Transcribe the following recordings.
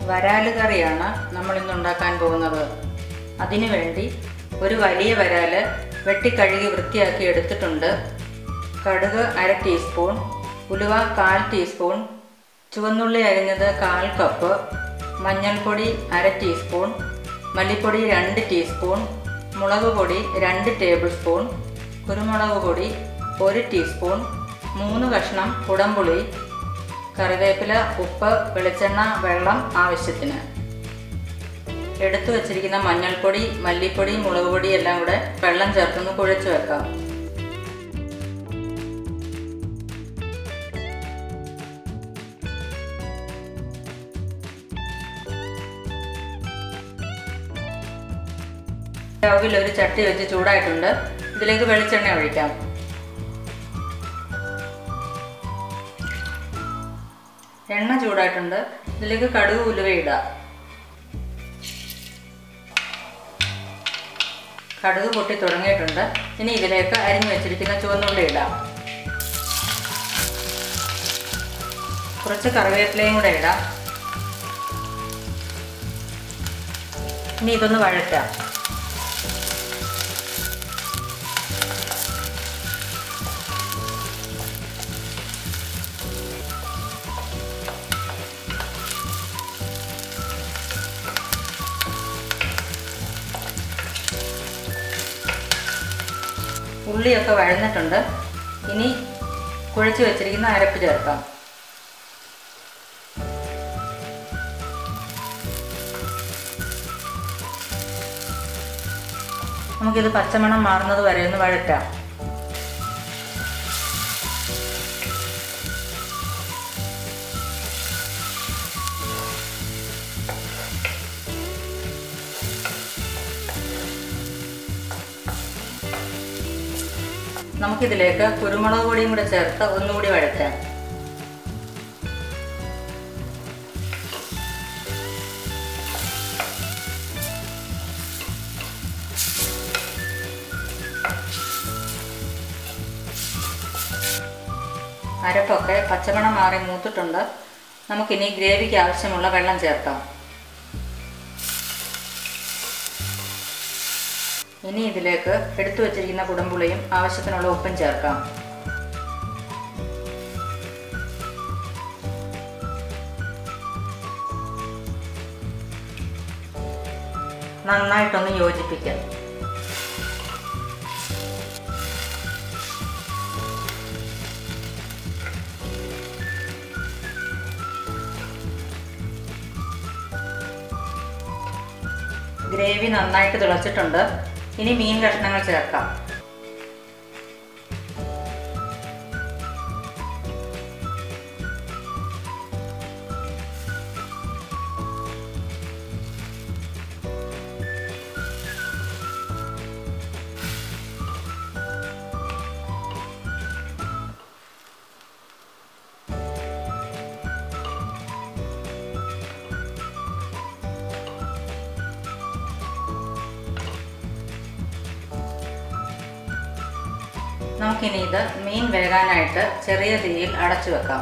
വരാല് കറിയാണ് നമ്മൾ ഇന്ന് ഉണ്ടാക്കാൻ പോകുന്നത് അതിനു വേണ്ടി ഒരു വലിയ വരാല് വെട്ടിക്കഴുകി വൃത്തിയാക്കി എടുത്തിട്ടുണ്ട് കടുക് അര ടീസ്പൂൺ ഉലുവ കാൽ ടീസ്പൂൺ ചുവന്നുള്ളി അരിഞ്ഞത് കാൽ കപ്പ് മഞ്ഞൾപ്പൊടി അര ടീസ്പൂൺ മല്ലിപ്പൊടി രണ്ട് ടീസ്പൂൺ മുളക് പൊടി രണ്ട് ടേബിൾ സ്പൂൺ കുരുമുളക് പൊടി ഒരു ടീസ്പൂൺ മൂന്ന് കഷ്ണം കുടംപുളി കറിവേപ്പില ഉപ്പ് വെളിച്ചെണ്ണ വെള്ളം ആവശ്യത്തിന് എടുത്തു വച്ചിരിക്കുന്ന മഞ്ഞൾപ്പൊടി മല്ലിപ്പൊടി മുളക് പൊടി എല്ലാം കൂടെ വെള്ളം ചേർത്തൊന്ന് കുഴച്ച് വെക്കാം സ്റ്റൗവിൽ ഒരു ചട്ടി വെച്ച് ചൂടായിട്ടുണ്ട് ഇതിലേക്ക് വെളിച്ചെണ്ണ ഒഴിക്കാം എണ്ണ ചൂടായിട്ടുണ്ട് ഇതിലേക്ക് കടുക് ഉലുവ ഇടാം കടുക് പൊട്ടി തുടങ്ങിയിട്ടുണ്ട് ഇനി ഇതിലേക്ക് അരിഞ്ഞു വെച്ചിരിക്കുന്ന ചുവന്നുള്ളി ഇടാം കുറച്ച് കറിവേപ്പിലയും കൂടെ ഇടാം ഇനി ഇതൊന്ന് വഴറ്റാം ഉള്ളിയൊക്കെ വഴന്നിട്ടുണ്ട് ഇനി കുഴച്ച് വെച്ചിരിക്കുന്ന അരപ്പ് ചേർക്കാം നമുക്കിത് പച്ചമണം മാറുന്നത് വരെ ഒന്ന് വഴറ്റാം നമുക്കിതിലേക്ക് കുരുമുളക് പൊടിയും കൂടെ ചേർത്ത് ഒന്നുകൂടി വഴറ്റാം അരപ്പൊക്കെ പച്ചമണം മാറി മൂത്തിട്ടുണ്ട് നമുക്കിനി ഗ്രേവിക്ക് ആവശ്യമുള്ള വെള്ളം ചേർക്കാം ഇനി ഇതിലേക്ക് എടുത്തു വച്ചിരിക്കുന്ന കുടംപുളിയും ആവശ്യത്തിനുള്ള ഉപ്പും ചേർക്കാം നന്നായിട്ടൊന്ന് യോജിപ്പിക്കാം ഗ്രേവി നന്നായിട്ട് തിളച്ചിട്ടുണ്ട് ഇനി മീൻ കഷ്ണങ്ങൾ ചേർക്കാം നമുക്കിനി ഇത് മീൻ വേകാനായിട്ട് ചെറിയ തീയിൽ അടച്ചു വെക്കാം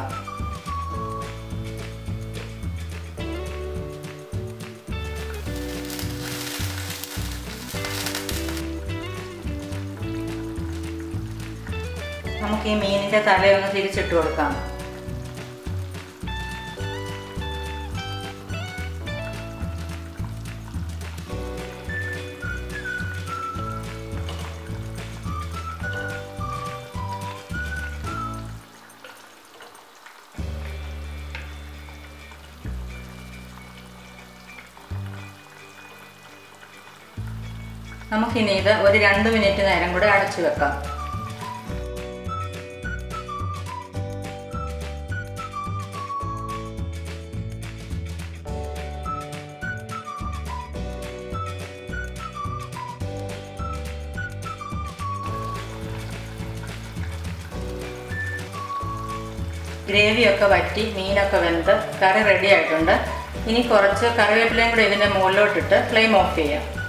നമുക്ക് ഈ മീനിന്റെ തലയൊന്ന് തിരിച്ചിട്ട് കൊടുക്കാം നമുക്കിനി ഇത് ഒരു രണ്ട് മിനിറ്റ് നേരം കൂടെ അടച്ചു വെക്കാം ഗ്രേവിയൊക്കെ വറ്റി മീനൊക്കെ വെന്ത് കറി റെഡി ആയിട്ടുണ്ട് ഇനി കുറച്ച് കറിവേപ്പിലയും കൂടെ ഇതിൻ്റെ മുകളിലോട്ടിട്ട് ഫ്ലെയിം ഓഫ് ചെയ്യാം